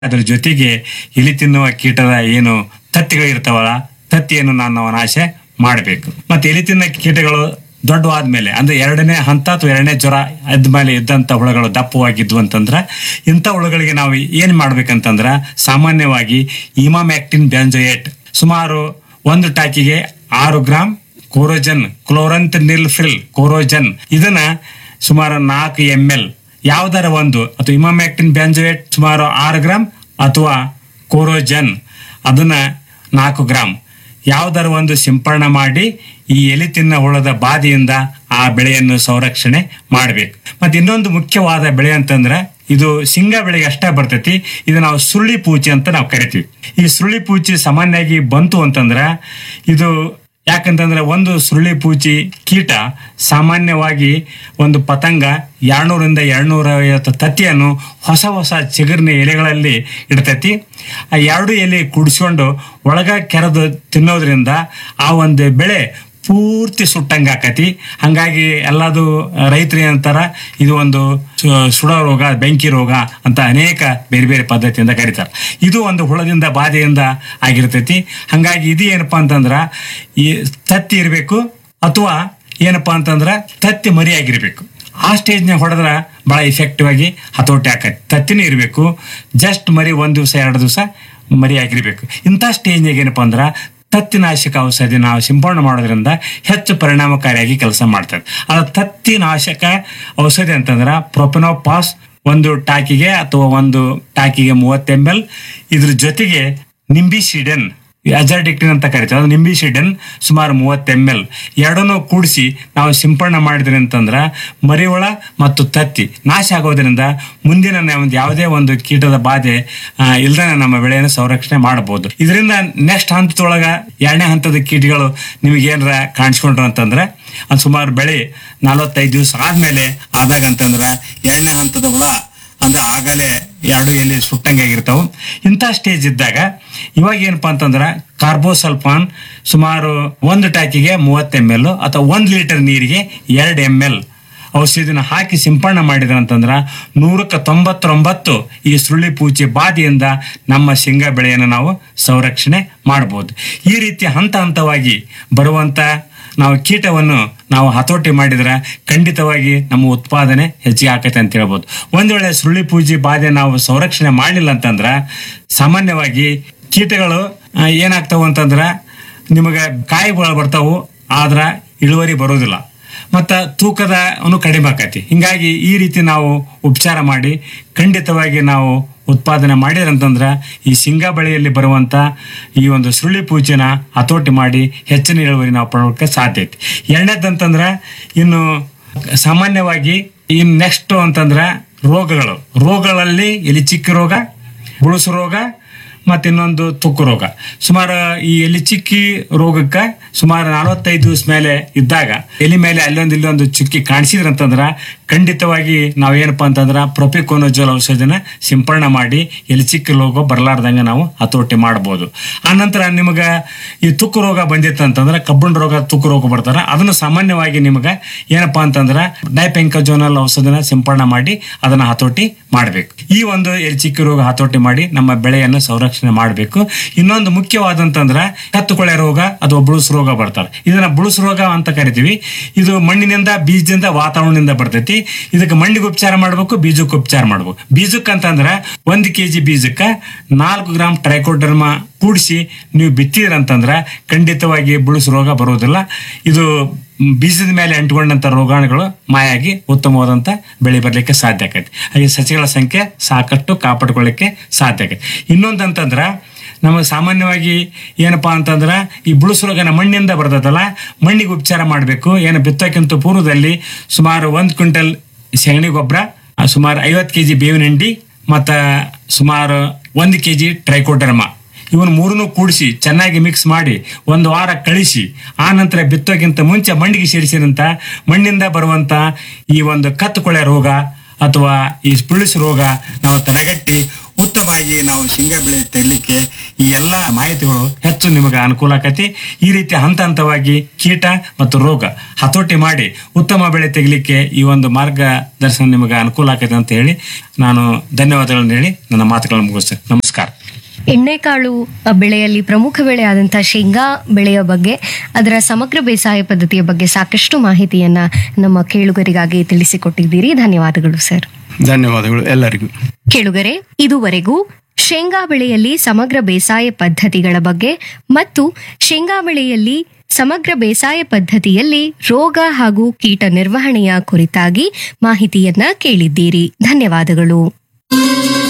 ಅದ್ರ ಜೊತೆಗೆ ಇಲಿ ತಿನ್ನುವ ಕೀಟದ ಏನು ತತ್ತಿಗಳು ಇರ್ತಾವಲ್ಲ ತತ್ತಿಯನ್ನು ನಾನು ನಾಶ ಮಾಡಬೇಕು ಮತ್ತೆ ಎಲಿ ತಿನ್ನ ಕೀಟಗಳು ದೊಡ್ಡವಾದ್ಮೇಲೆ ಅಂದ್ರೆ ಎರಡನೇ ಹಂತ ಅಥವಾ ಎರಡನೇ ಜ್ವರ ಆದ್ಮೇಲೆ ಇದ್ದಂತ ಹುಳುಗಳು ದಪ್ಪವಾಗಿದ್ವು ಅಂತಂದ್ರ ಇಂಥ ಹುಳುಗಳಿಗೆ ನಾವು ಏನ್ ಮಾಡ್ಬೇಕಂತಂದ್ರ ಸಾಮಾನ್ಯವಾಗಿ ಇಮಾಮ್ಯಾಕ್ಟಿನ್ ಬ್ಯಾಂಜೋಯೇಟ್ ಸುಮಾರು ಒಂದು ಟಾಕಿಗೆ ಆರು ಗ್ರಾಮ್ ಕೋರೋಜನ್ ಕ್ಲೋರಂತ್ ನಿಲ್ಫಿಲ್ ಕೋರೋಜನ್ ಇದನ್ನ ಸುಮಾರು ನಾಲ್ಕು ಎಂ ಎಲ್ ಯಾವ್ದಾರ ಒಂದು ಅಥವಾ ಇಮಾಮ್ಯಾಕ್ಟಿನ್ ಬ್ಯಾಂಜೋಯೇಟ್ ಸುಮಾರು ಆರು ಗ್ರಾಮ್ ಅಥವಾ ಕೋರೋಜನ್ ಅದನ್ನ ನಾಲ್ಕು ಗ್ರಾಮ್ ಯಾವ್ದಾರ ಒಂದು ಸಿಂಪರಣೆ ಮಾಡಿ ಈ ಎಲಿ ತಿನ್ನ ಹುಳದ ಬಾಧೆಯಿಂದ ಆ ಬೆಳೆಯನ್ನು ಸಂರಕ್ಷಣೆ ಮಾಡಬೇಕು ಮತ್ತೆ ಇನ್ನೊಂದು ಮುಖ್ಯವಾದ ಬೆಳೆ ಅಂತಂದ್ರೆ ಇದು ಶೇಂಗಾ ಬೆಳೆಗೆ ಅಷ್ಟೇ ಬರ್ತೈತಿ ಇದು ನಾವು ಸುರುಳಿ ಪೂಚಿ ಅಂತ ನಾವು ಕರಿತೀವಿ ಈ ಸುರುಳಿ ಪೂಚಿ ಸಾಮಾನ್ಯವಾಗಿ ಬಂತು ಅಂತಂದ್ರ ಇದು ಯಾಕಂತಂದ್ರೆ ಒಂದು ಸುರುಳಿ ಪೂಚಿ ಕೀಟ ಸಾಮಾನ್ಯವಾಗಿ ಒಂದು ಪತಂಗ ಎರಡ್ನೂರಿಂದ ಎರಡ್ನೂರ ಐವತ್ತು ತತ್ತಿಯನ್ನು ಹೊಸ ಹೊಸ ಚಿಗುರಿನ ಎಲೆಗಳಲ್ಲಿ ಇಡ್ತೈತಿ ಆ ಎರಡು ಎಲೆ ಕುಡಿಸ್ಕೊಂಡು ಒಳಗ ಕೆರೆದು ತಿನ್ನೋದ್ರಿಂದ ಆ ಒಂದು ಬೆಳೆ ಪೂರ್ತಿ ಸುಟ್ಟಂಗ ಆಕತಿ ಹಂಗಾಗಿ ಎಲ್ಲದು ರೈತರು ಏನಂತಾರ ಇದು ಒಂದು ಸು- ಸುಡ ರೋಗ ಬೆಂಕಿ ರೋಗ ಅಂತ ಅನೇಕ ಬೇರೆ ಬೇರೆ ಪದ್ಧತಿಯಿಂದ ಕರೀತಾರೆ ಇದು ಒಂದು ಹುಳದಿಂದ ಬಾಧೆಯಿಂದ ಆಗಿರ್ತೈತಿ ಹಂಗಾಗಿ ಇದು ಏನಪ್ಪಾ ಅಂತಂದ್ರ ಈ ತತ್ತಿ ಇರಬೇಕು ಅಥವಾ ಏನಪ್ಪಾ ಅಂತಂದ್ರ ತತ್ತಿ ಮರಿಯಾಗಿರ್ಬೇಕು ಆ ಸ್ಟೇಜ್ನಾಗ ಹೊಡೆದ್ರ ಬಹಳ ಇಫೆಕ್ಟಿವ್ ಆಗಿ ಹತೋಟಿ ಆಕತಿ ತತ್ತಿನೂ ಇರಬೇಕು ಜಸ್ಟ್ ಮರಿ ಒಂದ್ ದಿವಸ ಎರಡು ದಿವಸ ಮರಿ ಆಗಿರ್ಬೇಕು ಇಂಥ ಸ್ಟೇಜ್ನಾಗ ಏನಪ್ಪಾ ಅಂದ್ರ ತತ್ತಿನಾಶಕ ಔಷಧಿ ನಾವು ಸಿಂಪಡಣೆ ಮಾಡೋದ್ರಿಂದ ಹೆಚ್ಚು ಪರಿಣಾಮಕಾರಿಯಾಗಿ ಕೆಲಸ ಮಾಡ್ತದೆ ಅದ ತತ್ತಿನಾಶಕ ಔಷಧಿ ಅಂತಂದ್ರ ಪ್ರೊಪೆನೋಪಾಸ್ ಒಂದು ಟಾಕಿಗೆ ಅಥವಾ ಒಂದು ಟಾಕಿಗೆ ಮೂವತ್ತು ಎಂ ಎಲ್ ಇದ್ರ ಜೊತೆಗೆ ನಿಂಬಿಸಿಡನ್ ಅಜಾಡಿಕ್ಟಿನ್ ಅಂತ ಕರಿತೀವಿ ಅದು ನಿಂಬಿಸಿಡನ್ ಸುಮಾರು ಮೂವತ್ತು ಎಂ ಎಲ್ ಎರಡನ್ನೂ ಕೂಡಿಸಿ ನಾವು ಸಿಂಪಡಣೆ ಮಾಡಿದ್ರಿ ಅಂತಂದ್ರ ಮರಿಹುಳ ಮತ್ತು ತತ್ತಿ ನಾಶ ಆಗೋದ್ರಿಂದ ಮುಂದಿನ ಒಂದು ಯಾವುದೇ ಒಂದು ಕೀಟದ ಬಾಧೆ ಇಲ್ದೇ ನಮ್ಮ ಬೆಳೆಯನ್ನು ಸಂರಕ್ಷಣೆ ಮಾಡಬಹುದು ಇದರಿಂದ ನೆಕ್ಸ್ಟ್ ಹಂತದೊಳಗ ಎರಡನೇ ಹಂತದ ಕೀಟಗಳು ನಿಮಗೆ ಏನಾರ ಕಾಣಿಸ್ಕೊಂಡ್ರು ಅಂತಂದ್ರೆ ಅದು ಸುಮಾರು ಬೆಳೆ ನಲವತ್ತೈದು ದಿವಸ ಆದ್ಮೇಲೆ ಆದಾಗ ಅಂತಂದ್ರ ಎರಡನೇ ಹಂತದ ಹುಳ ಅಂದ್ರೆ ಆಗಲೇ ಎರಡು ಎಲೆ ಸುಟ್ಟಂಗಾಗಿರ್ತಾವ ಇಂಥ ಸ್ಟೇಜ್ ಇದ್ದಾಗ ಇವಾಗ ಏನಪ್ಪಾ ಅಂತಂದ್ರ ಕಾರ್ಬೋಸಲ್ಫಾನ್ ಸುಮಾರು ಒಂದು ಟ್ಯಾಕಿಗೆ ಮೂವತ್ತು ಎಂ ಎಲ್ ಅಥವಾ ಒಂದು ಲೀಟರ್ ನೀರಿಗೆ ಎರಡು ಎಂ ಎಲ್ ಔಷಧಿನ ಹಾಕಿ ಸಿಂಪಡಣೆ ಮಾಡಿದ್ರ ಅಂತಂದ್ರ ನೂರಕ್ಕೆ ತೊಂಬತ್ತೊಂಬತ್ತು ಈ ಸುಳ್ಳಿ ಪೂಚಿ ಬಾಧೆಯಿಂದ ನಮ್ಮ ಶೇಂಗಾ ಬೆಳೆಯನ್ನು ನಾವು ಸಂರಕ್ಷಣೆ ಮಾಡಬಹುದು ಈ ರೀತಿ ಹಂತ ಹಂತವಾಗಿ ಬರುವಂತ ನಾವು ಕೀಟವನ್ನು ನಾವು ಹತೋಟಿ ಮಾಡಿದ್ರೆ ಖಂಡಿತವಾಗಿ ನಮ್ಮ ಉತ್ಪಾದನೆ ಹೆಚ್ಚಿಗೆ ಆಕೈತೆ ಅಂತ ಹೇಳ್ಬೋದು ಒಂದ್ ವೇಳೆ ಸುರುಳಿ ಪೂಜಿ ಬಾಧೆ ನಾವು ಸಂರಕ್ಷಣೆ ಮಾಡಲಿಲ್ಲ ಅಂತಂದ್ರ ಸಾಮಾನ್ಯವಾಗಿ ಕೀಟಗಳು ಆ, ಏನಾಗ್ತಾವ ಅಂತಂದ್ರ ನಿಮಗೆ ಕಾಯಿಗಳು ಬರ್ತಾವು ಆದ್ರ ಇಳುವರಿ ಬರೋದಿಲ್ಲ ಮತ್ತ ತೂಕದ ಅನು ಕಡಿಮೆ ಆಕತಿ ಹಿಂಗಾಗಿ ಈ ರೀತಿ ನಾವು ಉಪಚಾರ ಮಾಡಿ ಖಂಡಿತವಾಗಿ ನಾವು ಉತ್ಪಾದನೆ ಮಾಡಿದ್ರಂತಂದ್ರ ಈ ಶೇಂಗಾ ಬೆಳೆಯಲ್ಲಿ ಬರುವಂತ ಈ ಒಂದು ಸುರುಳಿ ಪೂಜೆನ ಹತೋಟಿ ಮಾಡಿ ಹೆಚ್ಚಿನ ಇಳುವರಿ ನಾವು ಪಡೋಕೆ ಸಾಧ್ಯ ಐತಿ ಎರಡನೇದಂತಂದ್ರ ಇನ್ನು ಸಾಮಾನ್ಯವಾಗಿ ಇನ್ ನೆಕ್ಸ್ಟ್ ಅಂತಂದ್ರ ರೋಗಗಳು ರೋಗಗಳಲ್ಲಿ ಎಲಿ ಚಿಕ್ಕ ರೋಗ ಬುಳುಸು ರೋಗ ಮತ್ತೆ ಇನ್ನೊಂದು ತುಕ್ಕು ರೋಗ ಸುಮಾರು ಈ ಎಲಿ ಚಿಕ್ಕಿ ರೋಗಕ್ಕೆ ಸುಮಾರು ನಲವತ್ತೈದು ದಿವಸ ಮೇಲೆ ಇದ್ದಾಗ ಎಲಿ ಮೇಲೆ ಅಲ್ಲೊಂದು ಇಲ್ಲೊಂದು ಚುಕ್ಕಿ ಕಾಣಿಸಿದ್ರಂತಂದ್ರ ಖಂಡಿತವಾಗಿ ನಾವೇನಪ್ಪಾ ಅಂತಂದ್ರ ಪ್ರೊಪಿಕೋನೋಜೋಲ್ ಔಷಧಿನ ಸಿಂಪಡಣೆ ಮಾಡಿ ಎಲಿ ಚಿಕ್ಕ ರೋಗ ಬರಲಾರ್ದಂಗ ನಾವು ಹತೋಟಿ ಮಾಡಬಹುದು ಆನಂತರ ನಿಮಗ ಈ ತುಕ್ಕು ರೋಗ ಬಂದಿತ್ತಂತಂದ್ರ ಕಬ್ಬಣ ರೋಗ ತುಕ್ಕು ರೋಗ ಬರ್ತಾರ ಅದನ್ನು ಸಾಮಾನ್ಯವಾಗಿ ನಿಮಗ ಏನಪ್ಪಾ ಅಂತಂದ್ರ ಡೈಪೆಂಕಜೋನಲ್ ಔಷಧಿನ ಸಿಂಪಡಣೆ ಮಾಡಿ ಅದನ್ನ ಹತೋಟಿ ಮಾಡಬೇಕು ಈ ಒಂದು ಎಲಿ ಚಿಕ್ಕ ರೋಗ ಹತೋಟಿ ಮಾಡಿ ನಮ್ಮ ಬೆಳೆಯನ್ನು ಸಂರಕ್ಷಣೆ ಮಾಡಬೇಕು ಇನ್ನೊಂದು ಮುಖ್ಯವಾದಂತಂದ್ರ ಕತ್ತುಕೊಳೆ ರೋಗ ಅಥವಾ ಬುಳುಸು ರೋಗ ಬರ್ತಾರೆ ಇದನ್ನ ಬುಳುಸು ರೋಗ ಅಂತ ಕರಿತೀವಿ ಇದು ಮಣ್ಣಿನಿಂದ ಬೀಜದಿಂದ ವಾತಾವರಣದಿಂದ ಬರ್ತೈತಿ ಇದಕ್ಕೆ ಮಣ್ಣಿಗೆ ಉಪಚಾರ ಮಾಡ್ಬೇಕು ಬೀಜಕ್ಕೆ ಉಪಚಾರ ಮಾಡ್ಬೇಕು ಬೀಜಕ್ಕೆ ಅಂತಂದ್ರ ಒಂದ್ ಕೆಜಿ ಬೀಜಕ್ಕ ನಾಲ್ಕು ಗ್ರಾಮ್ ಟ್ರೈಕೋಡರ್ಮ ಕೂಡಿಸಿ ನೀವು ಬಿತ್ತಿದ್ರಂತಂದ್ರ ಖಂಡಿತವಾಗಿ ಬುಳುಸು ರೋಗ ಬರೋದಿಲ್ಲ ಇದು ಮ್, ಬೀಜದ ಮೇಲೆ ಅಂಟಿಕೊಂಡಂತ ರೋಗಾಣುಗಳು ಮಾಯಾಗಿ ಉತ್ತಮವಾದಂತ ಬೆಳೆ ಬರ್ಲಿಕ್ಕೆ ಸಾಧ್ಯ ಆಕೈತಿ ಹಾಗೆ ಸಸಿಗಳ ಸಂಖ್ಯೆ ಸಾಕಷ್ಟು ಕಾಪಾಡ್ಕೊಳ್ಳಿಕ್ಕೆ ಸಾಧ್ಯ ಆಕೈತಿ ಇನ್ನೊಂದಂತಂದ್ರ ನಮಗೆ ಸಾಮಾನ್ಯವಾಗಿ ಏನಪ್ಪಾ ಅಂತಂದ್ರ ಈ ಬುಳುಸು ರೋಗನ ಮಣ್ಣಿಂದ ಬರ್ತದಲ್ಲ ಮಣ್ಣಿಗೆ ಉಪಚಾರ ಮಾಡಬೇಕು ಏನು ಬಿತ್ತೋಕ್ಕಿಂತ ಪೂರ್ವದಲ್ಲಿ ಸುಮಾರು ಒಂದ್ ಕ್ವಿಂಟಲ್ ಸೆಗಣಿ ಗೊಬ್ಬರ ಸುಮಾರು ಐವತ್ತು ಕೆಜಿ ಬೇವಿನ ಹಿಂಡಿ ಮತ್ತ ಸುಮಾರು ಒಂದು ಕೆಜಿ ಟ್ರೈಕೋಡರ್ಮಾ ಇವನ್ ಮೂರನ್ನು ಕೂಡಿಸಿ ಚೆನ್ನಾಗಿ ಮಿಕ್ಸ್ ಮಾಡಿ ಒಂದು ವಾರ ಕಳಿಸಿ ಆ ನಂತರ ಬಿತ್ತೋಕ್ಕಿಂತ ಮುಂಚೆ ಮಣ್ಣಿಗೆ ಸೇರಿಸಿದಂತ ಮಣ್ಣಿಂದ ಬರುವಂತ ಈ ಒಂದು ಕತ್ತುಕೊಳೆ ರೋಗ ಅಥವಾ ಈ ಪುಳಿಸು ರೋಗ ನಾವು ತಡೆಗಟ್ಟಿ ಉತ್ತಮವಾಗಿ ನಾವು ಶೇಂಗಾ ಬೆಳೆ ತೆಗಿಲಿಕ್ಕೆ ಈ ಎಲ್ಲ ಮಾಹಿತಿಗಳು ಹೆಚ್ಚು ನಿಮಗೆ ಅನುಕೂಲ ಆಕತಿ ಈ ರೀತಿ ಹಂತ ಹಂತವಾಗಿ ಕೀಟ ಮತ್ತು ರೋಗ ಹತೋಟಿ ಮಾಡಿ ಉತ್ತಮ ಬೆಳೆ ತೆಗಿಲಿಕ್ಕೆ ಈ ಒಂದು ಮಾರ್ಗದರ್ಶನ ನಿಮಗೆ ಅನುಕೂಲ ಆಕತಿ ಅಂತ ಹೇಳಿ ನಾನು ಧನ್ಯವಾದಗಳನ್ನು ಹೇಳಿ ನನ್ನ ಮಾತುಗಳನ್ನು ಮುಗಿಸ್ತೇನೆ ನಮಸ್ಕಾರ ಎಣ್ಣೆಕಾಳು ಅ, ಬೆಳೆಯಲ್ಲಿ ಪ್ರಮುಖ ಬೆಳೆ ಆದಂತಹ ಶೇಂಗಾ ಬೆಳೆಯ ಬಗ್ಗೆ ಅದರ ಸಮಗ್ರ ಬೇಸಾಯ ಪದ್ಧತಿಯ ಬಗ್ಗೆ ಸಾಕಷ್ಟು ಮಾಹಿತಿಯನ್ನ ನಮ್ಮ ಕೇಳುಗರಿಗಾಗಿ ತಿಳಿಸಿಕೊಟ್ಟಿದ್ದೀರಿ ಧನ್ಯವಾದಗಳು ಸರ್ ಧನ್ಯವಾದಗಳು ಎಲ್ಲರಿಗೂ ಕೇಳುಗರೆ ಇದುವರೆಗೂ ಶೇಂಗಾ ಬೆಳೆಯಲ್ಲಿ ಸಮಗ್ರ ಬೇಸಾಯ ಪದ್ಧತಿಗಳ ಬಗ್ಗೆ ಮತ್ತು ಶೇಂಗಾ ಬೆಳೆಯಲ್ಲಿ ಸಮಗ್ರ ಬೇಸಾಯ ಪದ್ಧತಿಯಲ್ಲಿ ರೋಗ ಹಾಗೂ ಕೀಟ ನಿರ್ವಹಣೆಯ ಕುರಿತಾಗಿ ಮಾಹಿತಿಯನ್ನ ಕೇಳಿದ್ದೀರಿ ಧನ್ಯವಾದಗಳು